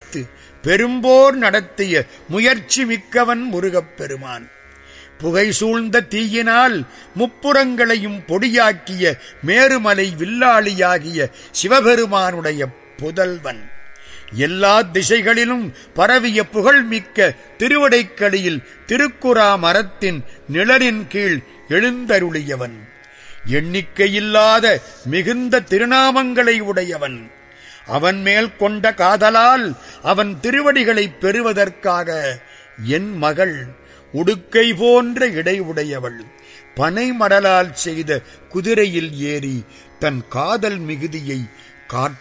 வைத்து பெரும்போர் நடத்திய முயற்சி மிக்கவன் முருகப் பெருமான் புகை சூழ்ந்த தீயினால் முப்புறங்களையும் பொடியாக்கிய மேருமலை வில்லாளியாகிய சிவபெருமானுடைய புதல்வன் எல்லா திசைகளிலும் பரவிய புகழ்மிக்க திருவடைக்களியில் திருக்குறா மரத்தின் நிழலின் கீழ் எழுந்தருளியவன் எண்ணிக்கையில்லாத மிகுந்த திருநாமங்களை உடையவன் அவன் மேல் கொண்ட காதலால் அவன் திருவடிகளை பெறுவதற்காக என் மகள் உடுக்கை போன்ற இடை உடையவள் பனைமடலால் செய்த குதிரையில் ஏறி தன் காதல் மிகுதியை காட்ட